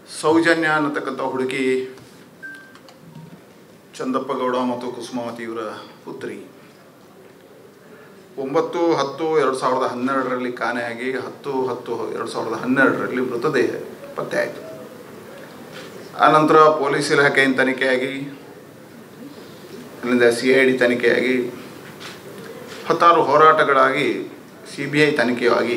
ಸೌಜನ್ಯ ಅನ್ನತಕ್ಕಂಥ ಹುಡುಗಿ ಚಂದಪ್ಪ ಗೌಡ ಮತ್ತು ಕುಸುಮಾವತಿ ಇವರ ಪುತ್ರಿ ಒಂಬತ್ತು ಹತ್ತು ಎರಡು ಸಾವಿರದ ಹನ್ನೆರಡರಲ್ಲಿ ಕಾಣೆಯಾಗಿ ಹತ್ತು ಹತ್ತು ಎರಡು ಸಾವಿರದ ಹನ್ನೆರಡರಲ್ಲಿ ಮೃತದೇಹ ಪತ್ತೆ ಆಯಿತು ಆನಂತರ ಪೊಲೀಸ್ ಇಲಾಖೆಯಿಂದ ತನಿಖೆಯಾಗಿ ಅಲ್ಲಿಂದ ಸಿ ಐ ಡಿ ತನಿಖೆಯಾಗಿ ಹತ್ತಾರು ಹೋರಾಟಗಳಾಗಿ ಸಿ ಬಿ ಐ ತನಿಖೆಯಾಗಿ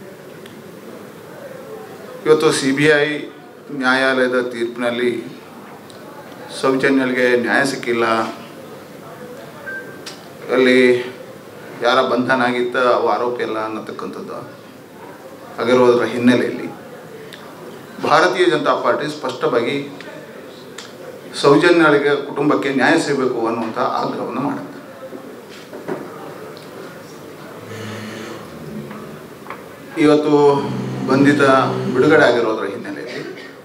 ಇವತ್ತು ಸಿ ಬಿ ಐ ನ್ಯಾಯಾಲಯದ ತೀರ್ಪಿನಲ್ಲಿ ಸೌಜನ್ಯಲ್ಗೆ ನ್ಯಾಯ ಸಿಕ್ಕಿಲ್ಲ ಅಲ್ಲಿ ಯಾರ ಬಂಧನ ಆಗಿತ್ತ ಅವು ಆರೋಪಿ ಅಲ್ಲ ಅನ್ನತಕ್ಕಂಥದ್ದು ಆಗಿರೋದರ ಹಿನ್ನೆಲೆಯಲ್ಲಿ ಭಾರತೀಯ ಜನತಾ ಪಾರ್ಟಿ ಸ್ಪಷ್ಟವಾಗಿ ಸೌಜನ್ಯಳಿಗೆ ಕುಟುಂಬಕ್ಕೆ ನ್ಯಾಯ ಸಿಗಬೇಕು ಅನ್ನುವಂಥ ಆಗ್ರಹವನ್ನು ಮಾಡುತ್ತೆ ಇವತ್ತು ಬಂಧಿತ ಬಿಡುಗಡೆ ಆಗಿರೋದರ ಹಿನ್ನೆಲೆಯಲ್ಲಿ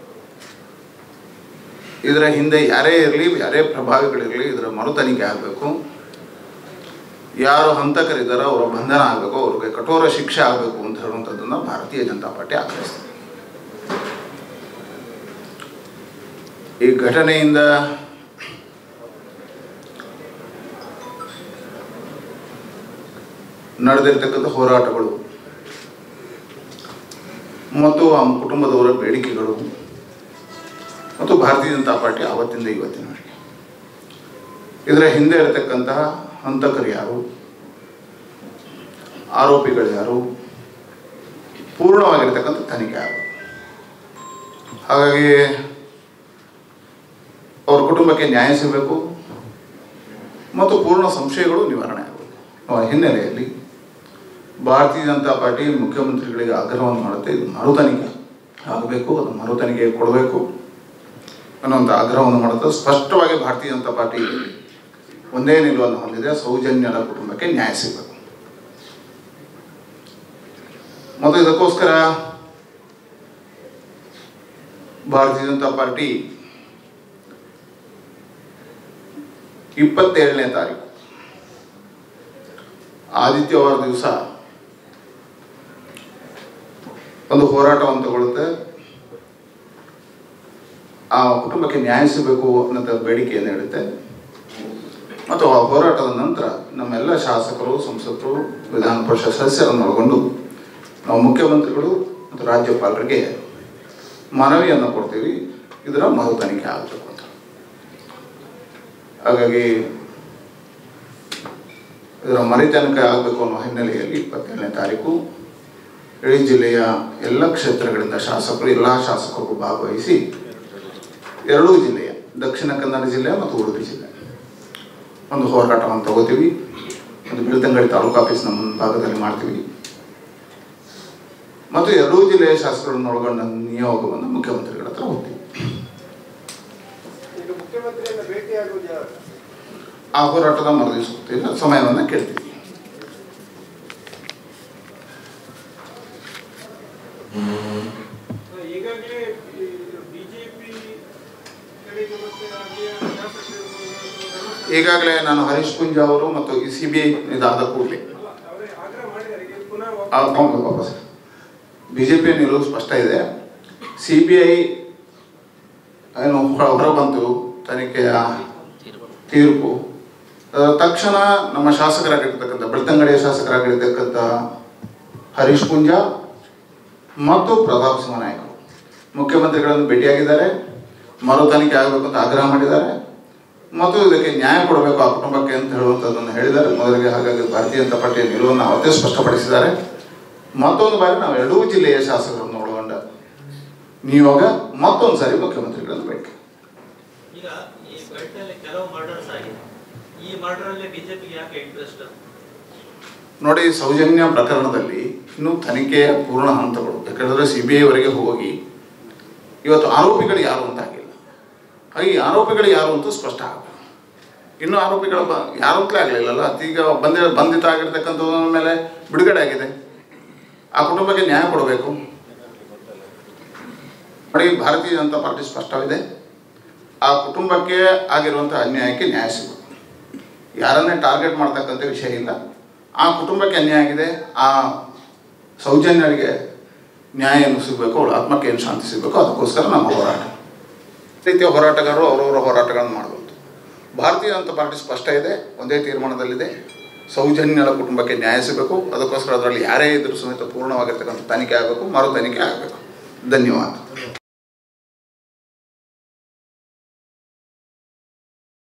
ಇದರ ಹಿಂದೆ ಯಾರೇ ಇರಲಿ ಯಾರೇ ಪ್ರಭಾವಿಗಳಿರಲಿ ಇದರ ಮರು ತನಿಖೆ ಆಗಬೇಕು ಯಾರು ಹಂತಕರಿದ್ದಾರೋ ಅವರ ಬಂಧನ ಆಗಬೇಕು ಅವ್ರಿಗೆ ಕಠೋರ ಶಿಕ್ಷೆ ಆಗಬೇಕು ಅಂತ ಹೇಳುವಂಥದ್ದನ್ನು ಭಾರತೀಯ ಜನತಾ ಪಾರ್ಟಿ ಆಗ್ರಹಿಸ್ತದೆ ಈ ಘಟನೆಯಿಂದ ನಡೆದಿರ್ತಕ್ಕಂಥ ಹೋರಾಟಗಳು ಮತ್ತು ಆ ಕುಟುಂಬದವರ ಬೇಡಿಕೆಗಳು ಮತ್ತು ಭಾರತೀಯ ಜನತಾ ಪಾರ್ಟಿ ಆವತ್ತಿಂದ ಇವತ್ತಿನವರೆಗೆ ಇದರ ಹಿಂದೆ ಇರತಕ್ಕಂತಹ ಹಂತಕರು ಯಾರು ಆರೋಪಿಗಳು ಯಾರು ಪೂರ್ಣವಾಗಿರ್ತಕ್ಕಂಥ ತನಿಖೆ ಆಗಬೇಕು ಹಾಗಾಗಿ ಅವ್ರ ಕುಟುಂಬಕ್ಕೆ ನ್ಯಾಯ ಸಿಗಬೇಕು ಮತ್ತು ಪೂರ್ಣ ಸಂಶಯಗಳು ನಿವಾರಣೆ ಆಗಬೇಕು ಆ ಹಿನ್ನೆಲೆಯಲ್ಲಿ ಭಾರತೀಯ ಜನತಾ ಪಾರ್ಟಿ ಮುಖ್ಯಮಂತ್ರಿಗಳಿಗೆ ಆಗ್ರಹವನ್ನು ಮಾಡುತ್ತೆ ಇದು ಮರು ತನಿಖೆ ಆಗಬೇಕು ಅದು ಮರು ತನಿಖೆ ಕೊಡಬೇಕು ಅನ್ನುವಂಥ ಆಗ್ರಹವನ್ನು ಮಾಡುತ್ತೆ ಸ್ಪಷ್ಟವಾಗಿ ಭಾರತೀಯ ಜನತಾ ಪಾರ್ಟಿ ಒಂದೇ ನಿಲುವನ್ನು ಹೊಂದಿದೆ ಸೌಜನ್ಯದ ಕುಟುಂಬಕ್ಕೆ ನ್ಯಾಯ ಸಿಗಬೇಕು ಮತ್ತು ಇದಕ್ಕೋಸ್ಕರ ಭಾರತೀಯ ಜನತಾ ಪಾರ್ಟಿ ಇಪ್ಪತ್ತೇಳನೇ ತಾರೀಕು ಆದಿತ್ಯವಾರ ದಿವಸ ಒಂದು ಹೋರಾಟವನ್ನು ತಗೊಳ್ಳುತ್ತೆ ಆ ಕುಟುಂಬಕ್ಕೆ ನ್ಯಾಯ ಸಿಗಬೇಕು ಅನ್ನೋ ಬೇಡಿಕೆಯನ್ನು ಇಡುತ್ತೆ ಮತ್ತು ಆ ಹೋರಾಟದ ನಂತರ ನಮ್ಮೆಲ್ಲ ಶಾಸಕರು ಸಂಸದರು ವಿಧಾನ ಪರಿಷತ್ ಸದಸ್ಯರನ್ನು ಒಳಗೊಂಡು ನಾವು ಮುಖ್ಯಮಂತ್ರಿಗಳು ಮತ್ತು ರಾಜ್ಯಪಾಲರಿಗೆ ಮನವಿಯನ್ನು ಕೊಡ್ತೀವಿ ಇದರ ಮರು ತನಿಖೆ ಆಗಬೇಕು ಅಂತ ಹಾಗಾಗಿ ಇದರ ಮರಿ ತನಿಖೆ ಆಗಬೇಕು ಅನ್ನೋ ಹಿನ್ನೆಲೆಯಲ್ಲಿ ಇಪ್ಪತ್ತೇಳನೇ ತಾರೀಕು ಇಡೀ ಜಿಲ್ಲೆಯ ಎಲ್ಲ ಕ್ಷೇತ್ರಗಳಿಂದ ಶಾಸಕರು ಎಲ್ಲ ಶಾಸಕರು ಭಾಗವಹಿಸಿ ಎರಡೂ ಜಿಲ್ಲೆಯ ದಕ್ಷಿಣ ಕನ್ನಡ ಜಿಲ್ಲೆ ಮತ್ತು ಉಡುಪಿ ಜಿಲ್ಲೆ ಒಂದು ಹೋರಾಟವನ್ನು ತಗೋತೀವಿ ಒಂದು ಬೆಳ್ತಂಗಡಿ ತಾಲೂಕು ಆಫೀಸ್ನ ಮುಂಭಾಗದಲ್ಲಿ ಮಾಡ್ತೀವಿ ಮತ್ತು ಎರಡೂ ಜಿಲ್ಲೆಯ ಶಾಸಕರನ್ನು ಒಳಗೊಂಡ ನಿಯೋಗವನ್ನು ಮುಖ್ಯಮಂತ್ರಿಗಳ ಹತ್ರ ಹೋಗ್ತೀವಿ ಈಗ ಮುಖ್ಯಮಂತ್ರಿಯನ್ನ ಭೇಟಿಯಾಗುವುದು ಯಾವಾಗ ಆ ಹೋರಾಟದ ಮರದಿವಸ ಹೋಗ್ತೀವಿ ಸಮಯವನ್ನು ಕೇಳ್ತೀವಿ ಈಗಾಗಲೇ ಬಿಜೆಪಿ ಕಡೆಗೆ ಮತ್ತೆ ರಾಜ್ಯ ಶಾಸಕರು ಈಗಾಗಲೇ ನಾನು ಹರೀಶ್ ಪುಂಜ ಅವರು ಮತ್ತು ಈ ಸಿ ಬಿ ಐ ಇದಾದ ಕೂಡಲೇ ಅಲ್ಲ, ಅವರೇ ಆಗ್ರಹ ಮಾಡಿದ್ದಾರೆ ಈಗ ಪುನಃ ವಾಪಸ್ ವಾಪಸ್ ಬಿ ಜೆ ಪಿಯ ನಿಲುವು ಸ್ಪಷ್ಟ ಇದೆ ಸಿ ಬಿ ಐ ಏನು ಹೊರ- ಹೊರಬಂತು ತನಿಖೆಯ ತೀರ್ಪು ಅದರ ತಕ್ಷಣ ನಮ್ಮ ಶಾಸಕರಾಗಿರ್ತಕ್ಕಂಥ ಬೆಳ್ತಂಗಡಿಯ ಶಾಸಕರಾಗಿರ್ತಕ್ಕಂಥ ಹರೀಶ್ ಪುಂಜ ಮತ್ತು ಪ್ರತಾಪ್ ಸಿಂಹ ನಾಯಕರು ಮುಖ್ಯಮಂತ್ರಿಗಳನ್ನು ಭೇಟಿಯಾಗಿದ್ದಾರೆ ಮರು ತನಿಖೆ ಆಗಬೇಕು ಅಂತ ಆಗ್ರಹ ಮಾಡಿದ್ದಾರೆ ಮತ್ತು ಇದಕ್ಕೆ ನ್ಯಾಯ ಕೊಡಬೇಕು ಆ ಕುಟುಂಬಕ್ಕೆ ಅಂತ ಹೇಳುವಂಥದ್ದನ್ನು ಹೇಳಿದ್ದಾರೆ ಮೊದಲಿಗೆ ಹಾಗಾಗಿ ಭಾರತೀಯ ಜನತಾ ಪಾರ್ಟಿಯ ನಿಲುವನ್ನು ಅವತ್ತೇ ಸ್ಪಷ್ಟಪಡಿಸಿದ್ದಾರೆ ಮತ್ತೊಂದು ಬಾರಿ ನಾವು ಎರಡೂ ಜಿಲ್ಲೆಯ ಶಾಸಕರನ್ನು ಒಳಗೊಂಡ ನಿಯೋಗ ಮತ್ತೊಂದು ಸಾರಿ ಮುಖ್ಯಮಂತ್ರಿಗಳನ್ನು ಭೇಟಿ ಈಗ ಈ ಬೆಲ್ಟಲ್ಲಿ ಕೆಲವು ಮರ್ಡರ್ಸ್ ಆಗಿದೆ ಈ ಮರ್ಡರ್ ಅಲ್ಲಿ ಬಿಜೆಪಿಗೆ ಯಾಕೆ ಇಂಟ್ರೆಸ್ಟ್ ನೋಡಿ ಸೌಜನ್ಯ ಪ್ರಕರಣದಲ್ಲಿ ಇನ್ನೂ ತನಿಖೆಯ ಪೂರ್ಣ ಹಂತಗಳು ಯಾಕಂದರೆ ಸಿ ಬಿ ಐವರೆಗೆ ಹೋಗಿ ಇವತ್ತು ಆರೋಪಿಗಳು ಯಾರು ಅಂತ ಆಗಿಲ್ಲ ಹಾಗೆ ಈ ಆರೋಪಿಗಳು ಯಾರು ಅಂತ ಸ್ಪಷ್ಟ ಆಗಬೇಕು ಇನ್ನೂ ಆರೋಪಿಗಳು ಬ ಯಾರು ಅಂತಲೇ ಆಗಲಿಲ್ಲಲ್ಲ ಈಗ ಬಂದ ಬಂಧಿತ ಆಗಿರ್ತಕ್ಕಂಥದ್ರ ಮೇಲೆ ಬಿಡುಗಡೆ ಆಗಿದೆ ಆ ಕುಟುಂಬಕ್ಕೆ ನ್ಯಾಯ ಕೊಡಬೇಕು ನೋಡಿ ಭಾರತೀಯ ಜನತಾ ಪಾರ್ಟಿ ಸ್ಪಷ್ಟವಿದೆ ಆ ಕುಟುಂಬಕ್ಕೆ ಆಗಿರುವಂಥ ಅನ್ಯಾಯಕ್ಕೆ ನ್ಯಾಯ ಸಿಗಬೇಕು ಯಾರನ್ನೇ ಟಾರ್ಗೆಟ್ ಮಾಡ್ತಕ್ಕಂಥ ವಿಷಯ ಇಲ್ಲ ಆ ಕುಟುಂಬಕ್ಕೆ ಅನ್ಯಾಯ ಆಗಿದೆ ಆ ಸೌಜನ್ಯರಿಗೆ ನ್ಯಾಯ ಏನು ಸಿಗಬೇಕು ಅವಳ ಆತ್ಮಕ್ಕೆ ಏನು ಶಾಂತಿ ಸಿಗಬೇಕು ಅದಕ್ಕೋಸ್ಕರ ನಮ್ಮ ಹೋರಾಟ ರೀತಿಯ ಹೋರಾಟಗಾರರು ಅವರವರ ಹೋರಾಟಗಳನ್ನು ಮಾಡಬಹುದು ಭಾರತೀಯ ಜನತಾ ಪಾರ್ಟಿ ಸ್ಪಷ್ಟ ಇದೆ ಒಂದೇ ತೀರ್ಮಾನದಲ್ಲಿದೆ ಸೌಜನ್ಯಳ ಕುಟುಂಬಕ್ಕೆ ನ್ಯಾಯ ಸಿಗಬೇಕು ಅದಕ್ಕೋಸ್ಕರ ಅದರಲ್ಲಿ ಯಾರೇ ಇದ್ರೂ ಸಮೇತ ಪೂರ್ಣವಾಗಿರ್ತಕ್ಕಂಥ ತನಿಖೆ ಆಗಬೇಕು ಮರು ತನಿಖೆ ಆಗಬೇಕು ಧನ್ಯವಾದ